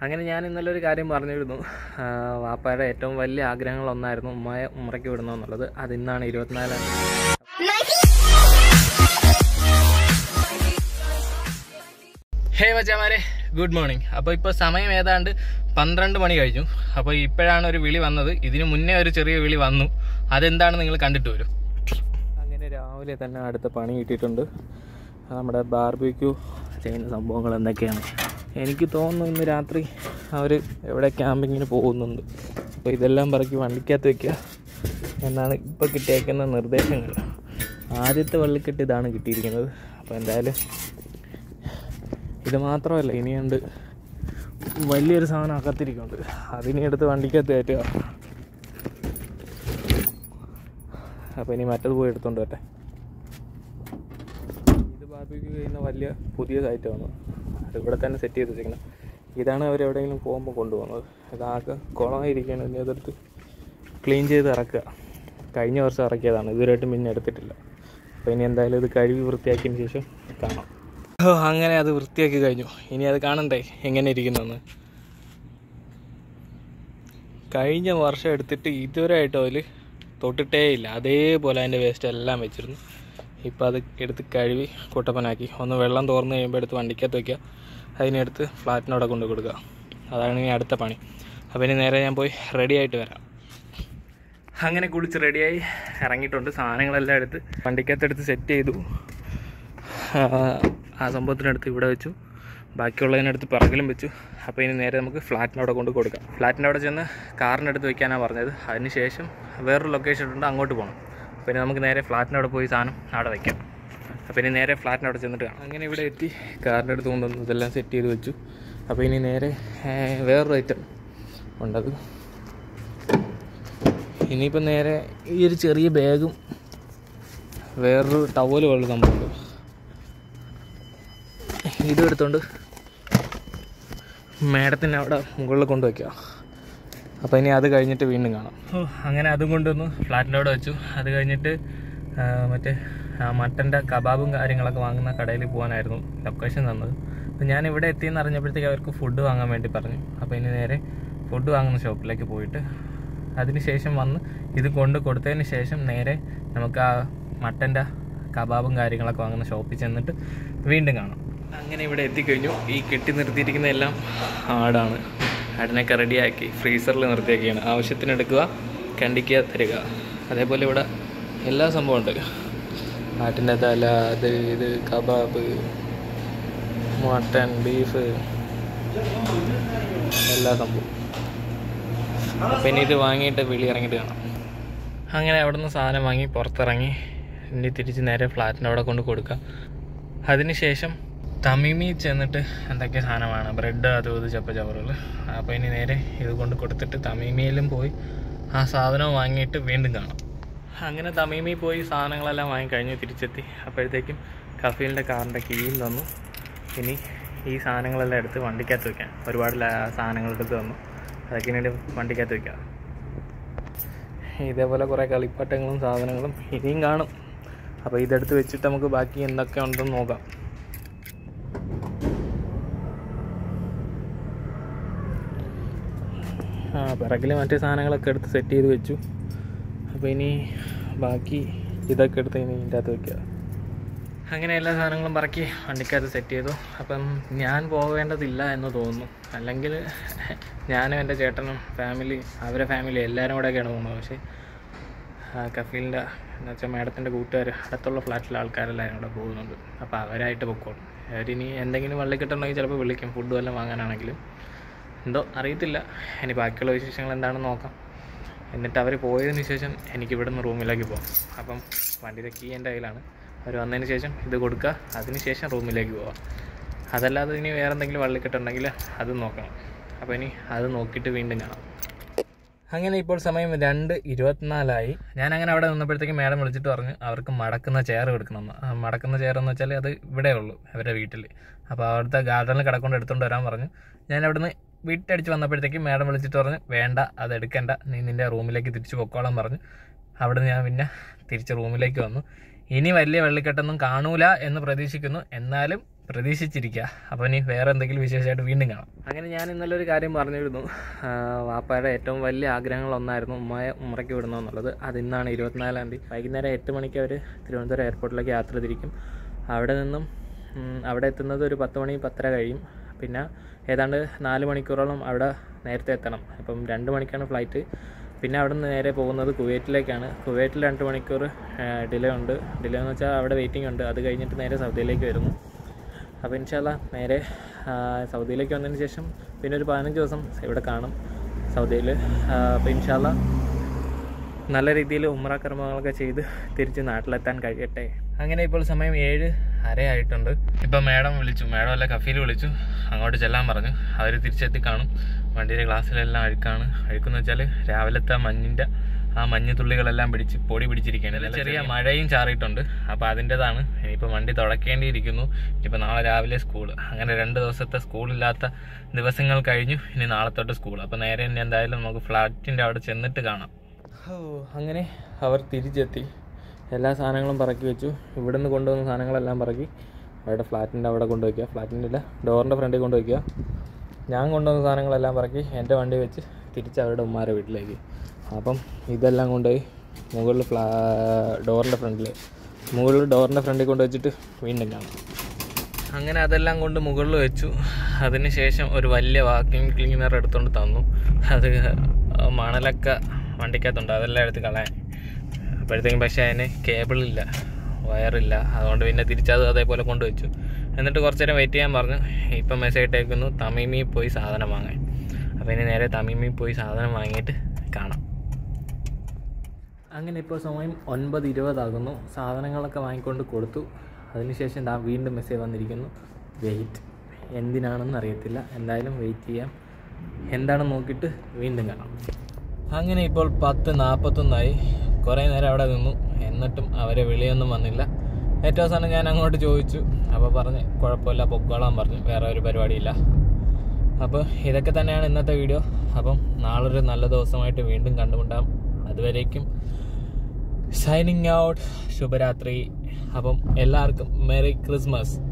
അങ്ങനെ ഞാൻ ഇന്നലെ ഒരു കാര്യം പറഞ്ഞിരുന്നു ആ, വാപ്പയുടെ ഏറ്റവും വലിയ ആഗ്രഹങ്ങളൊന്നായിരുന്നു ഉമ്മയെ ഉമ്മറയ്ക്ക് വിടണമെന്നുള്ളത് അത് ഇന്നാണ് ഇരുപത്തിനാലാം ഹേ മച്ചാമാരെ ഗുഡ് മോർണിംഗ് അപ്പോൾ ഇപ്പോൾ സമയം ഏതാണ്ട് പന്ത്രണ്ട് മണി കഴിഞ്ഞു അപ്പോൾ ഇപ്പോഴാണ് ഒരു വിളി വന്നത് ഇതിനു മുന്നേ ഒരു ചെറിയ വിളി വന്നു അതെന്താണ് നിങ്ങൾ കണ്ടിട്ട് വരും അങ്ങനെ രാവിലെ തന്നെ അടുത്ത പണി കിട്ടിയിട്ടുണ്ട് അത് നമ്മുടെ ബാർബിക്യൂ ചെയ്യുന്ന സംഭവങ്ങൾ എന്തൊക്കെയാണ് എനിക്ക് തോന്നുന്നു ഇന്ന് രാത്രി അവർ എവിടെ ക്യാമ്പിങ്ങിന് പോകുന്നുണ്ട് അപ്പോൾ ഇതെല്ലാം പറക്കി വണ്ടിക്കകത്ത് വെക്കുക എന്നാണ് ഇപ്പോൾ കിട്ടിയേക്കുന്ന നിർദ്ദേശങ്ങൾ ആദ്യത്തെ വള്ളിക്കെട്ട് ഇതാണ് കിട്ടിയിരിക്കുന്നത് അപ്പോൾ എന്തായാലും ഇത് മാത്രമല്ല ഇനിയുണ്ട് വലിയൊരു സാധനം അകത്തിരിക്കുന്നുണ്ട് അതിനെ എടുത്ത് വണ്ടിക്കകത്ത് കയറ്റുക അപ്പോൾ ഇനി മറ്റത് പോയി എടുത്തോണ്ട് വരട്ടെ ഇത് ബാർബിക്യൂ ചെയ്യുന്ന വലിയ പുതിയ സൈറ്റാണ് അത് ഇവിടെ തന്നെ സെറ്റ് ചെയ്ത് വെച്ചിരിക്കണം ഇതാണ് അവർ എവിടെയെങ്കിലും പോകുമ്പോൾ കൊണ്ടുപോകുന്നത് ഇതാകെ കുളമായിരിക്കുകയാണ് ഇനി അതെടുത്ത് ക്ലീൻ ചെയ്ത് ഇറക്കുക കഴിഞ്ഞ വർഷം ഇറക്കിയതാണ് ഇതുവരെയായിട്ടും പിന്നെ എടുത്തിട്ടില്ല അപ്പോൾ ഇനി എന്തായാലും ഇത് കഴുകി വൃത്തിയാക്കിയതിന് ശേഷം കാണാം ഓ അങ്ങനെ അത് വൃത്തിയാക്കി കഴിഞ്ഞു ഇനി അത് കാണണ്ടേ എങ്ങനെ ഇരിക്കുന്നെന്ന് കഴിഞ്ഞ വർഷം എടുത്തിട്ട് ഇതുവരെയായിട്ടും അതിൽ തൊട്ടിട്ടേ ഇല്ല അതേപോലെ അതിൻ്റെ വേസ്റ്റ് എല്ലാം വെച്ചിരുന്നു ഇപ്പോൾ അത് എടുത്ത് കഴുകി കുട്ടപ്പനാക്കി ഒന്ന് വെള്ളം തോർന്ന് കഴിയുമ്പോൾ എടുത്ത് വണ്ടിക്കകത്ത് വയ്ക്കുക അതിനെടുത്ത് ഫ്ലാറ്റിനവിടെ കൊണ്ട് കൊടുക്കുക അതാണ് ഇനി അടുത്ത പണി അപ്പോൾ ഇനി നേരെ ഞാൻ പോയി റെഡി ആയിട്ട് വരാം അങ്ങനെ കുളിച്ച് റെഡിയായി ഇറങ്ങിയിട്ടുണ്ട് സാധനങ്ങളെല്ലാം എടുത്ത് വണ്ടിക്കകത്തെടുത്ത് സെറ്റ് ചെയ്തു ആ, ആ സംഭവത്തിനടുത്ത് ഇവിടെ വെച്ചു ബാക്കിയുള്ളതിനടുത്ത് പിറകിലും വെച്ചു അപ്പോൾ ഇനി നേരെ നമുക്ക് ഫ്ലാറ്റിൻ്റെ അവിടെ കൊണ്ട് കൊടുക്കാം ഫ്ലാറ്റിൻ്റെ അവിടെ ചെന്ന് കാറിൻ്റെ അടുത്ത് വെക്കാനാണ് പറഞ്ഞത് അതിന് ശേഷം വേറൊരു ലൊക്കേഷൻ ഉണ്ട് അങ്ങോട്ട് പോകണം അപ്പോൾ ഇനി നമുക്ക് നേരെ ഫ്ലാറ്റിൻ്റെ അവിടെ പോയി സാധനം അവിടെ വയ്ക്കാം അപ്പോൾ ഇനി നേരെ ഫ്ലാറ്റിൻ്റെ അവിടെ ചെന്നിട്ട് കാണാം അങ്ങനെ ഇവിടെ എത്തി കാറിൻ്റെ അടുത്ത് കൊണ്ടുവന്നു ഇതെല്ലാം സെറ്റ് ചെയ്ത് വെച്ചു അപ്പോൾ ഇനി നേരെ ഏ, വേറൊരു ഐറ്റം ഉണ്ടത് ഇനിയിപ്പോൾ നേരെ ഈ ഒരു ചെറിയ ബാഗും വേറൊരു ടവല് പോലുള്ള സംഭവമുണ്ട് ഇതും എടുത്തോണ്ട് മേഡത്തിന് അവിടെ മുകളിൽ കൊണ്ടുവയ്ക്കുക അപ്പോൾ ഇനി അത് കഴിഞ്ഞിട്ട് വീണ്ടും കാണാം ഓ അങ്ങനെ അതും കൊണ്ടുവന്നു ഫ്ലാറ്റിൻ്റെ അവിടെ വെച്ചു അത് കഴിഞ്ഞിട്ട് ആ, മറ്റേ ആ മട്ടൻ്റെ കബാബും കാര്യങ്ങളൊക്കെ വാങ്ങുന്ന കടയിൽ പോകാനായിരുന്നു ലൊക്കേഷൻ തന്നത് അപ്പോൾ ഞാൻ ഇവിടെ എത്തിയെന്ന് അറിഞ്ഞപ്പോഴത്തേക്ക് അവർക്ക് ഫുഡ് വാങ്ങാൻ വേണ്ടി പറഞ്ഞു അപ്പോൾ ഇനി നേരെ ഫുഡ് വാങ്ങുന്ന ഷോപ്പിലേക്ക് പോയിട്ട് അതിന് ശേഷം വന്ന് ഇത് കൊണ്ട് കൊടുത്തതിന് ശേഷം നേരെ നമുക്ക് ആ മട്ടൻ്റെ കബാബും കാര്യങ്ങളൊക്കെ വാങ്ങുന്ന ഷോപ്പിൽ ചെന്നിട്ട് വീണ്ടും കാണാം അങ്ങനെ ഇവിടെ എത്തിക്കഴിഞ്ഞു ഈ കെട്ടി നിർത്തിയിരിക്കുന്ന എല്ലാം ആടാണ് ആടിനൊക്കെ റെഡിയാക്കി ഫ്രീസറിൽ നിർത്തിയൊക്കെയാണ് ആവശ്യത്തിന് എടുക്കുക കണ്ടിക്കുക തരിക അതേപോലെ ഇവിടെ എല്ലാ സംഭവം ഉണ്ട് ആട്ടിൻ്റെ തല അത് ഇത് കബാബ് മട്ടൻ ബീഫ് എല്ലാ സംഭവം അപ്പം ഇനി ഇത് വാങ്ങിയിട്ട് വെളി ഇറങ്ങിയിട്ട് കാണാം അങ്ങനെ അവിടെ നിന്ന് സാധനം വാങ്ങി പുറത്തിറങ്ങി ഇനി തിരിച്ച് നേരെ ഫ്ലാറ്റിൻ്റെ അവിടെ കൊണ്ട് കൊടുക്കുക അതിനുശേഷം തമിമി ചെന്നിട്ട് എന്തൊക്കെ സാധനമാണ് ബ്രെഡ് അതും ഇത് ചപ്പ ചവറുകൾ അപ്പോൾ ഇനി നേരെ ഇത് കൊണ്ട് കൊടുത്തിട്ട് തമീമിയിലും പോയി ആ സാധനം വാങ്ങിയിട്ട് വീണ്ടും കാണാം അങ്ങനെ തമീമി പോയി സാധനങ്ങളെല്ലാം വാങ്ങി കഴിഞ്ഞ് തിരിച്ചെത്തി അപ്പോഴത്തേക്കും കഫീലിൻ്റെ കാറിൻ്റെ കീയും തന്നു ഇനി ഈ സാധനങ്ങളെല്ലാം എടുത്ത് വണ്ടിക്കകത്ത് വെക്കാൻ ഒരുപാട് ലാ- സാധനങ്ങൾ എടുത്ത് തന്നു അതൊക്കെ ഇനി വണ്ടിക്കകത്ത് വെക്കാം ഇതേപോലെ കുറേ കളിപ്പാട്ടങ്ങളും സാധനങ്ങളും ഇനിയും കാണും അപ്പോൾ ഇതെടുത്ത് വെച്ചിട്ട് നമുക്ക് ബാക്കി എന്തൊക്കെ ഉണ്ടെന്ന് നോക്കാം ആ പിറകിൽ മറ്റേ സാധനങ്ങളൊക്കെ എടുത്ത് സെറ്റ് ചെയ്ത് വെച്ചു അപ്പോൾ ഇനി ബാക്കി ഇതൊക്കെ എടുത്ത് ഇനി ഇതിൻ്റെ അകത്ത് വെക്കുക അങ്ങനെ എല്ലാ സാധനങ്ങളും പറക്കി വണ്ടിക്കകത്ത് സെറ്റ് ചെയ്തു അപ്പം ഞാൻ പോവേണ്ടതില്ല എന്ന് തോന്നുന്നു അല്ലെങ്കിൽ ഞാനും എൻ്റെ ചേട്ടനും ഫാമിലി അവരെ ഫാമിലി എല്ലാവരും കൂടെയൊക്കെയാണ് പോകുന്നത് പക്ഷേ ആ, കഫീലിൻ്റെ എന്ന് വെച്ചാൽ മാഡത്തിൻ്റെ കൂട്ടുകാർ അടുത്തുള്ള ഫ്ലാറ്റിലെ ആൾക്കാരെല്ലാവരും കൂടെ പോകുന്നുണ്ട് അപ്പോൾ അവരായിട്ട് പൊക്കോളും അവരിനി എന്തെങ്കിലും വള്ളി കിട്ടണമെങ്കിൽ ചിലപ്പോൾ വിളിക്കും ഫുഡ് വല്ലതും വാങ്ങാനാണെങ്കിലും എന്തോ അറിയത്തില്ല ഇനി ബാക്കിയുള്ള വിശേഷങ്ങൾ എന്താണെന്ന് നോക്കാം എന്നിട്ട് അവർ പോയതിന് ശേഷം എനിക്ക് ഇവിടുന്ന് റൂമിലേക്ക് പോകാം അപ്പം വണ്ടിയുടെ കീ എൻ്റെ കയ്യിലാണ് അവർ വന്നതിന് ശേഷം ഇത് കൊടുക്കുക അതിന് ശേഷം റൂമിലേക്ക് പോവാം അതല്ലാതെ ഇനി വേറെ എന്തെങ്കിലും വള്ളിക്കെട്ടുണ്ടെങ്കിൽ അത് നോക്കണം അപ്പോൾ ഇനി അത് നോക്കിയിട്ട് വീണ്ടും കാണാം അങ്ങനെ ഇപ്പോൾ സമയം രണ്ട് ഇരുപത്തിനാലായി ഞാൻ അങ്ങനെ അവിടെ നിന്നപ്പോഴത്തേക്ക് മേഡം വിളിച്ചിട്ട് പറഞ്ഞു അവർക്ക് മടക്കുന്ന ചെയർ എടുക്കണമെന്ന് ആ മടക്കുന്ന ചെയർ എന്ന് വെച്ചാൽ അത് ഇവിടെ ഉള്ളൂ അവരുടെ വീട്ടിൽ അപ്പോൾ അവിടുത്തെ ഗാർഡനിൽ കിടക്കൊണ്ട് എടുത്തുകൊണ്ട് വരാൻ പറഞ്ഞു ഞാൻ അവിടുന്ന് വീട്ടടിച്ച് വന്നപ്പോഴത്തേക്ക് മേഡം വിളിച്ചിട്ട് പറഞ്ഞു വേണ്ട അത് എടുക്കണ്ട നീ നിൻ്റെ റൂമിലേക്ക് തിരിച്ചു പൊക്കോളാൻ പറഞ്ഞു അവിടുന്ന് ഞാൻ പിന്നെ തിരിച്ച് റൂമിലേക്ക് വന്നു ഇനി വലിയ വെള്ളിക്കെട്ടൊന്നും കാണൂല എന്ന് പ്രതീക്ഷിക്കുന്നു എന്നാലും പ്രതീക്ഷിച്ചിരിക്കുക അപ്പോൾ ഇനി വേറെ എന്തെങ്കിലും വിശേഷമായിട്ട് വീണ്ടും കാണാം അങ്ങനെ ഞാൻ ഇന്നലെ ഒരു കാര്യം പറഞ്ഞിരുന്നു ആ, വാപ്പായുടെ ഏറ്റവും വലിയ ആഗ്രഹങ്ങളൊന്നായിരുന്നു ഉമ്മയെ ഉമ്മറയ്ക്ക് വിടണം എന്നുള്ളത് അത് ഇന്നാണ് ഇരുപത്തിനാലാം തീയതി വൈകുന്നേരം എട്ട് മണിക്ക് അവർ തിരുവനന്തപുരം എയർപോർട്ടിലേക്ക് യാത്ര തിരിക്കും അവിടെ നിന്നും ഉം, അവിടെ എത്തുന്നത് ഒരു പത്ത് മണി പത്തര കഴിയും പിന്നെ ഏതാണ്ട് നാല് മണിക്കൂറോളം അവിടെ നേരത്തെ എത്തണം ഇപ്പം രണ്ട് മണിക്കാണ് ഫ്ലൈറ്റ് പിന്നെ അവിടെ നിന്ന് നേരെ പോകുന്നത് കുവൈറ്റിലേക്കാണ് കുവൈറ്റിൽ രണ്ട് മണിക്കൂർ ഡിലേ ഉണ്ട് ഡിലേ എന്ന് വെച്ചാൽ അവിടെ വെയിറ്റിംഗ് ഉണ്ട് അത് കഴിഞ്ഞിട്ട് നേരെ സൗദിയിലേക്ക് വരുന്നു അപ്പോൾ ഇൻഷാല്ല നേരെ ആ, സൗദിയിലേക്ക് വന്നതിന് ശേഷം പിന്നെ ഒരു പതിനഞ്ച് ദിവസം ഇവിടെ കാണും സൗദിയിൽ അപ്പോൾ ഇൻഷാല്ല നല്ല രീതിയിൽ ഉമ്ര കർമ്മങ്ങളൊക്കെ ചെയ്ത് തിരിച്ച് നാട്ടിലെത്താൻ കഴിയട്ടെ അങ്ങനെ ഇപ്പോൾ സമയം ഏഴ് അരയായിട്ടുണ്ട് ഇപ്പം മേഡം വിളിച്ചു മേഡം അല്ല കഫീൽ വിളിച്ചു അങ്ങോട്ട് ചെല്ലാൻ പറഞ്ഞു അവർ തിരിച്ചെത്തി കാണും വണ്ടിയുടെ ഗ്ലാസ്സിലെല്ലാം അഴുക്കാണ് അഴുക്കെന്ന് വെച്ചാൽ രാവിലത്തെ മഞ്ഞിൻ്റെ ആ മഞ്ഞ് തുള്ളികളെല്ലാം പിടിച്ച് പൊടി പിടിച്ചിരിക്കുകയാണ് ഇതിൽ ചെറിയ മഴയും ചാറിയിട്ടുണ്ട് അപ്പോൾ അതിൻ്റെതാണ് ഇനിയിപ്പോൾ വണ്ടി തുടക്കേണ്ടിയിരിക്കുന്നു ഇനിയിപ്പോൾ നാളെ രാവിലെ സ്കൂൾ അങ്ങനെ രണ്ട് ദിവസത്തെ സ്കൂളില്ലാത്ത ദിവസങ്ങൾ കഴിഞ്ഞു ഇനി നാളെ തൊട്ട് സ്കൂൾ അപ്പോൾ നേരെ ഇനി എന്തായാലും നമുക്ക് ഫ്ലാറ്റിൻ്റെ അവിടെ ചെന്നിട്ട് കാണാം ഓ അങ്ങനെ അവർ തിരിച്ചെത്തി എല്ലാ സാധനങ്ങളും പറക്കി വെച്ചു ഇവിടെ നിന്ന് കൊണ്ടുവന്ന സാധനങ്ങളെല്ലാം പറക്കി അവരുടെ ഫ്ലാറ്റിൻ്റെ അവിടെ കൊണ്ടുവയ്ക്കുക ഫ്ലാറ്റിൻ്റെ ഇല്ല ഡോറിൻ്റെ ഫ്രണ്ടിൽ കൊണ്ടുവയ്ക്കുക ഞാൻ കൊണ്ടുവന്ന സാധനങ്ങളെല്ലാം പറക്കി എൻ്റെ വണ്ടി വെച്ച് തിരിച്ച് അവരുടെ ഉമ്മാരെ വീട്ടിലേക്ക് അപ്പം ഇതെല്ലാം കൊണ്ടുപോയി മുകളിൽ ഫ്ലാ ഡോറിൻ്റെ ഫ്രണ്ടിൽ മുകളിൽ ഡോറിൻ്റെ ഫ്രണ്ടിൽ കൊണ്ട് വെച്ചിട്ട് വീണ്ടും കാണാം അങ്ങനെ അതെല്ലാം കൊണ്ട് മുകളിൽ വെച്ചു അതിന് ശേഷം ഒരു വലിയ വാക്യൂം ക്ലീനർ എടുത്തുകൊണ്ട് തന്നു അത് മണലൊക്കെ വണ്ടിക്കകത്തുണ്ട് അതെല്ലാം എടുത്ത് കളയാൻ അപ്പോഴത്തേക്കും പക്ഷേ അതിന് കേബിളില്ല വയറില്ല അതുകൊണ്ട് പിന്നെ തിരിച്ചത് അതേപോലെ കൊണ്ടുവച്ചു എന്നിട്ട് കുറച്ച് നേരം വെയിറ്റ് ചെയ്യാൻ പറഞ്ഞു ഇപ്പം മെസ്സേജ് ഇട്ടേക്കുന്നു തമീമി പോയി സാധനം വാങ്ങാൻ അപ്പോൾ ഇനി നേരെ തമീമി പോയി സാധനം വാങ്ങിയിട്ട് കാണാം അങ്ങനെ ഇപ്പോൾ സമയം ഒൻപത് ഇരുപതാകുന്നു സാധനങ്ങളൊക്കെ വാങ്ങിക്കൊണ്ട് കൊടുത്തു അതിനുശേഷം ദാ വീണ്ടും മെസ്സേജ് വന്നിരിക്കുന്നു വെയിറ്റ് എന്തിനാണെന്ന് അറിയത്തില്ല എന്തായാലും വെയിറ്റ് ചെയ്യാം എന്താണെന്ന് നോക്കിയിട്ട് വീണ്ടും കാണാം അങ്ങനെ ഇപ്പോൾ പത്ത് നാൽപ്പത്തൊന്നായി കുറേ നേരം അവിടെ നിന്നു എന്നിട്ടും അവരെ വിളിയൊന്നും വന്നില്ല ഏറ്റവും അവസാനം ഞാൻ അങ്ങോട്ട് ചോദിച്ചു അപ്പോൾ പറഞ്ഞ് കുഴപ്പമില്ല പൊക്കോളാൻ പറഞ്ഞു വേറെ ഒരു പരിപാടിയില്ല അപ്പോൾ ഇതൊക്കെ തന്നെയാണ് ഇന്നത്തെ വീഡിയോ അപ്പം നാളൊരു നല്ല ദിവസമായിട്ട് വീണ്ടും കണ്ടുമുട്ടാം അതുവരേക്കും സൈനിങ് ഔട്ട് ശുഭരാത്രി അപ്പം എല്ലാവർക്കും മെറി ക്രിസ്മസ്